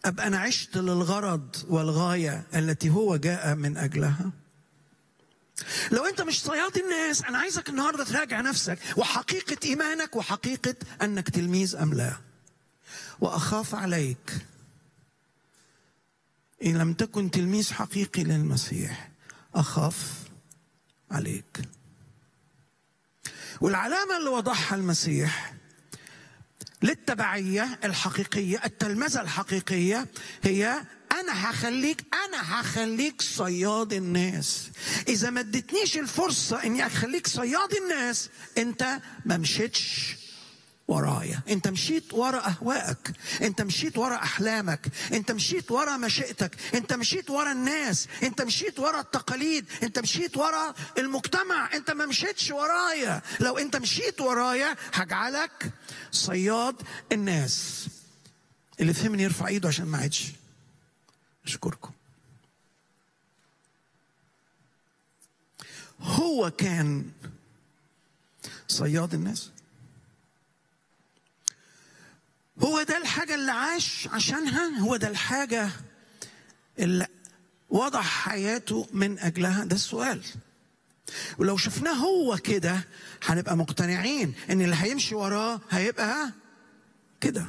ابقى انا عشت للغرض والغايه التي هو جاء من اجلها لو انت مش صياد الناس انا عايزك النهارده تراجع نفسك وحقيقه ايمانك وحقيقه انك تلميذ ام لا واخاف عليك ان لم تكن تلميذ حقيقي للمسيح اخاف عليك والعلامه اللي وضعها المسيح للتبعيه الحقيقيه التلمذه الحقيقيه هي انا هخليك انا هخليك صياد الناس اذا ما ادتنيش الفرصه اني اخليك صياد الناس انت ما مشيتش ورايا انت مشيت ورا اهوائك انت مشيت ورا احلامك انت مشيت ورا مشيئتك انت مشيت ورا الناس انت مشيت ورا التقاليد انت مشيت ورا المجتمع انت ما مشيتش ورايا لو انت مشيت ورايا هجعلك صياد الناس اللي فهمني يرفع ايده عشان ما عادش اشكركم هو كان صياد الناس هو ده الحاجة اللي عاش عشانها هو ده الحاجة اللي وضع حياته من أجلها ده السؤال ولو شفناه هو كده هنبقى مقتنعين ان اللي هيمشي وراه هيبقى كده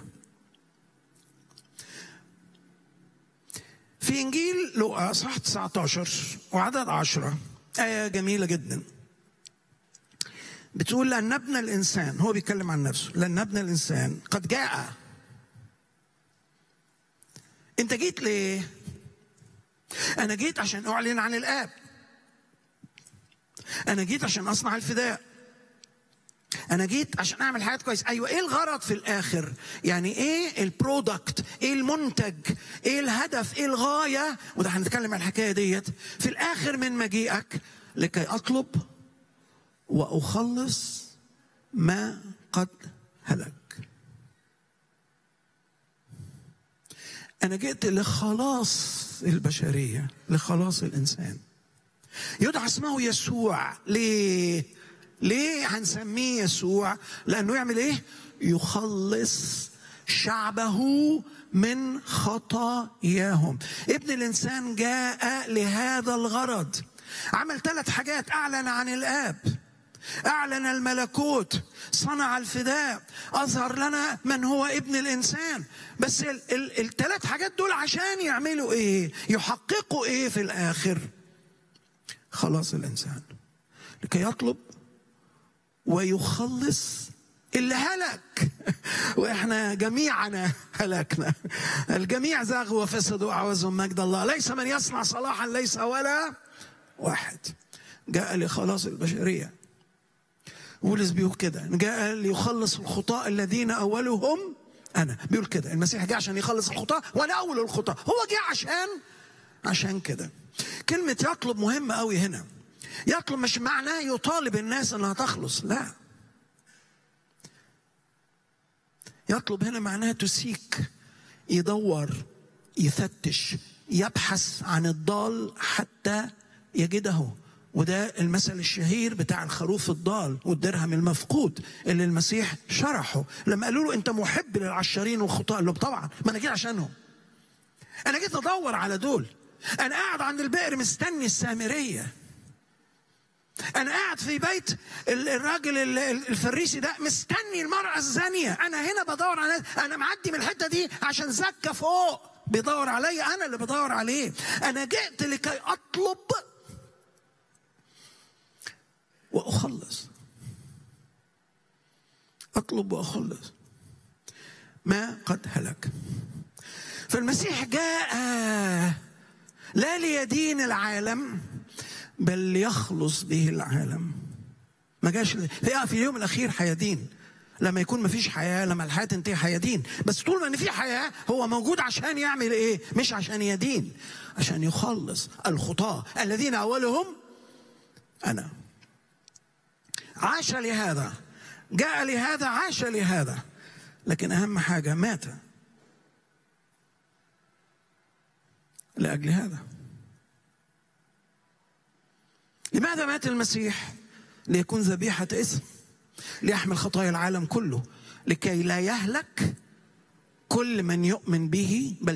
في انجيل لوقا اصحاح 19 وعدد 10 ايه جميله جدا بتقول لأن ابن الإنسان هو بيتكلم عن نفسه لأن ابن الإنسان قد جاء أنت جيت ليه؟ أنا جيت عشان أعلن عن الآب أنا جيت عشان أصنع الفداء أنا جيت عشان أعمل حاجات كويس أيوة إيه الغرض في الآخر؟ يعني إيه البرودكت؟ إيه المنتج؟ إيه الهدف؟ إيه الغاية؟ وده هنتكلم عن الحكاية ديت في الآخر من مجيئك لكي أطلب واخلص ما قد هلك انا جئت لخلاص البشريه لخلاص الانسان يدعى اسمه يسوع ليه ليه هنسميه يسوع لانه يعمل ايه يخلص شعبه من خطاياهم ابن الانسان جاء لهذا الغرض عمل ثلاث حاجات اعلن عن الاب اعلن الملكوت صنع الفداء اظهر لنا من هو ابن الانسان بس الثلاث حاجات دول عشان يعملوا ايه يحققوا ايه في الاخر خلاص الانسان لكي يطلب ويخلص اللي هلك واحنا جميعنا هلكنا الجميع زاغوا وفسدوا اعوزهم مجد الله ليس من يصنع صلاحا ليس ولا واحد جاء لخلاص البشريه بولس بيقول كده جاء ليخلص الخطاة الذين أولهم أنا بيقول كده المسيح جاء عشان يخلص الخطاة وأنا أول الخطاة هو جاء عشان عشان كده كلمة يطلب مهمة قوي هنا يطلب مش معناه يطالب الناس انها تخلص لا يطلب هنا معناه تسيك يدور يفتش يبحث عن الضال حتى يجده وده المثل الشهير بتاع الخروف الضال والدرهم المفقود اللي المسيح شرحه لما قالوا له انت محب للعشارين والخطاء قال له طبعا ما انا جيت عشانهم انا جيت ادور على دول انا قاعد عند البئر مستني السامريه انا قاعد في بيت الراجل الفريسي ده مستني المرأة الزانية أنا هنا بدور على أنا معدي من الحتة دي عشان زكة فوق بيدور عليا أنا اللي بدور عليه أنا جئت لكي أطلب واخلص اطلب واخلص ما قد هلك فالمسيح جاء لا ليدين العالم بل ليخلص به العالم ما جاش هي في اليوم الاخير هيدين لما يكون ما فيش حياه لما الحياه تنتهي هيدين بس طول ما ان في حياه هو موجود عشان يعمل ايه مش عشان يدين عشان يخلص الخطاه الذين اولهم انا عاش لهذا جاء لهذا عاش لهذا لكن اهم حاجه مات لاجل هذا لماذا مات المسيح ليكون ذبيحه اسم ليحمل خطايا العالم كله لكي لا يهلك كل من يؤمن به بل